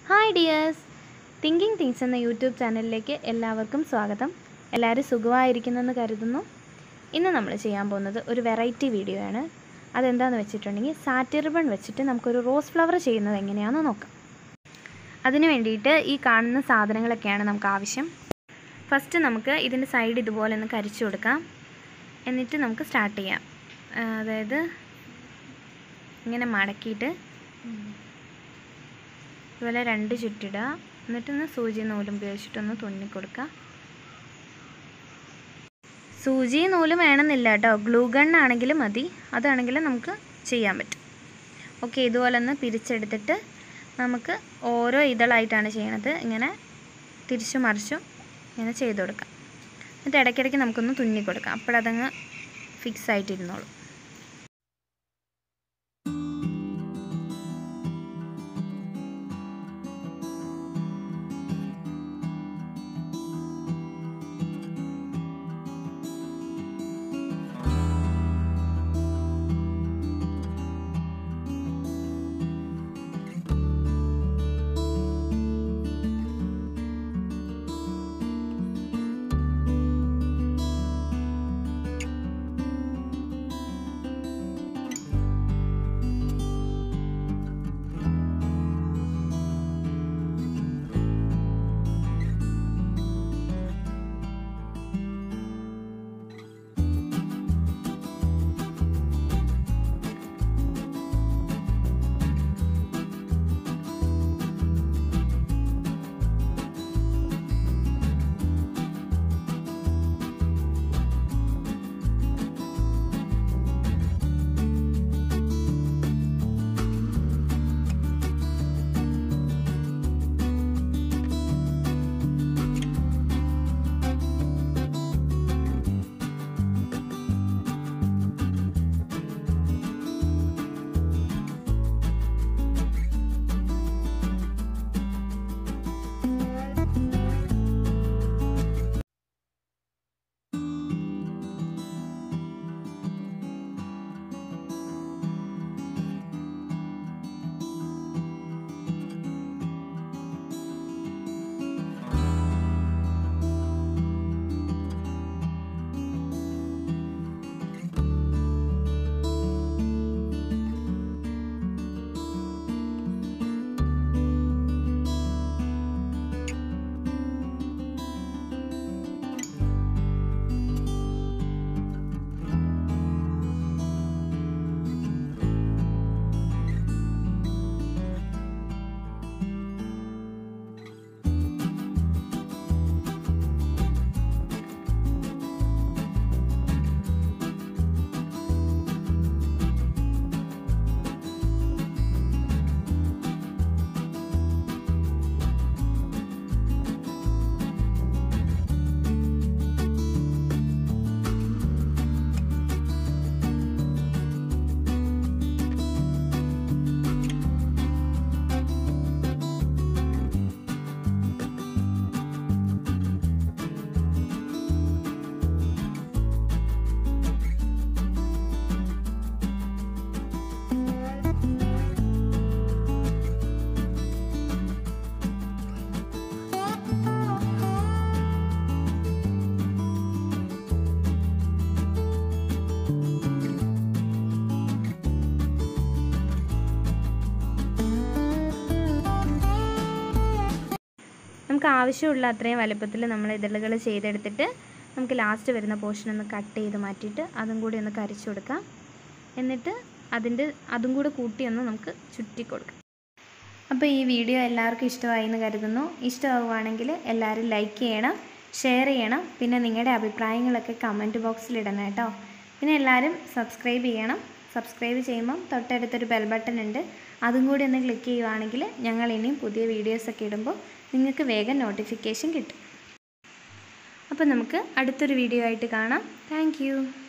hi dears thinking things എന്ന YouTube ചാനലിലേക്ക് എല്ലാവർക്കും സ്വാഗതം എല്ലാവരും സുഖമായിരിക്കുന്നെന്ന് കരുതുന്നു ഇന്ന് നമ്മൾ ചെയ്യാൻ പോകുന്നത് ഒരു വെറൈറ്റി വീഡിയോ ആണ് അതെന്താണെന്ന് വെച്ചിട്ടുണ്ടെങ്കിൽ സാറ്റി റിബൺ വെച്ചിട്ട് നമുക്കൊരു റോസ് ഫ്ലവർ ചെയ്യുന്നത് എങ്ങനെയാണെന്ന് നോക്കാം അതിന് വേണ്ടിയിട്ട് ഈ കാണുന്ന സാധനങ്ങളൊക്കെയാണ് നമുക്ക് ആവശ്യം ഫസ്റ്റ് നമുക്ക് ഇതിൻ്റെ സൈഡ് ഇതുപോലെ ഒന്ന് കരിച്ചു കൊടുക്കാം എന്നിട്ട് നമുക്ക് സ്റ്റാർട്ട് ചെയ്യാം ആ, അതായത് ഇങ്ങനെ മടക്കിയിട്ട് ഇതുപോലെ രണ്ട് ചുറ്റിടുക എന്നിട്ടൊന്ന് സൂചി നൂലും ഉപയോഗിച്ചിട്ടൊന്ന് തുന്നി കൊടുക്കുക സൂചി നൂലും വേണമെന്നില്ല കേട്ടോ ഗ്ലൂ ഗണ്ണാണെങ്കിലും മതി അതാണെങ്കിലും നമുക്ക് ചെയ്യാൻ പറ്റും ഓക്കെ ഇതുപോലെ ഒന്ന് പിരിച്ചെടുത്തിട്ട് നമുക്ക് ഓരോ ഇതളായിട്ടാണ് ചെയ്യണത് ഇങ്ങനെ തിരിച്ചും മറിച്ചും ഇങ്ങനെ ചെയ്ത് കൊടുക്കാം എന്നിട്ട് ഇടയ്ക്കിടയ്ക്ക് നമുക്കൊന്ന് തുന്നി കൊടുക്കാം അപ്പോഴതങ്ങ് ഫിക്സ് ആയിട്ടിരുന്നോളും നമുക്ക് ആവശ്യമുള്ള അത്രയും വലുപ്പത്തിൽ നമ്മൾ ഇതളുകൾ ചെയ്തെടുത്തിട്ട് നമുക്ക് ലാസ്റ്റ് വരുന്ന പോർഷൻ ഒന്ന് കട്ട് ചെയ്ത് മാറ്റിയിട്ട് അതും കൂടി ഒന്ന് കരിച്ചു കൊടുക്കാം എന്നിട്ട് അതിൻ്റെ അതും കൂടെ കൂട്ടി ഒന്ന് നമുക്ക് ചുറ്റി കൊടുക്കാം അപ്പോൾ ഈ വീഡിയോ എല്ലാവർക്കും ഇഷ്ടമായി എന്ന് കരുതുന്നു ഇഷ്ടമാവുകയാണെങ്കിൽ എല്ലാവരും ലൈക്ക് ചെയ്യണം ഷെയർ ചെയ്യണം പിന്നെ നിങ്ങളുടെ അഭിപ്രായങ്ങളൊക്കെ കമൻറ്റ് ബോക്സിൽ ഇടണം കേട്ടോ പിന്നെ എല്ലാവരും സബ്സ്ക്രൈബ് ചെയ്യണം സബ്സ്ക്രൈബ് ചെയ്യുമ്പം തൊട്ടടുത്തൊരു ബെൽ ബട്ടൺ ഉണ്ട് അതും കൂടി ഒന്ന് ക്ലിക്ക് ചെയ്യുവാണെങ്കിൽ ഞങ്ങൾ ഇനിയും പുതിയ വീഡിയോസൊക്കെ ഇടുമ്പോൾ നിങ്ങൾക്ക് വേഗം നോട്ടിഫിക്കേഷൻ കിട്ടും അപ്പോൾ നമുക്ക് അടുത്തൊരു വീഡിയോ ആയിട്ട് കാണാം താങ്ക്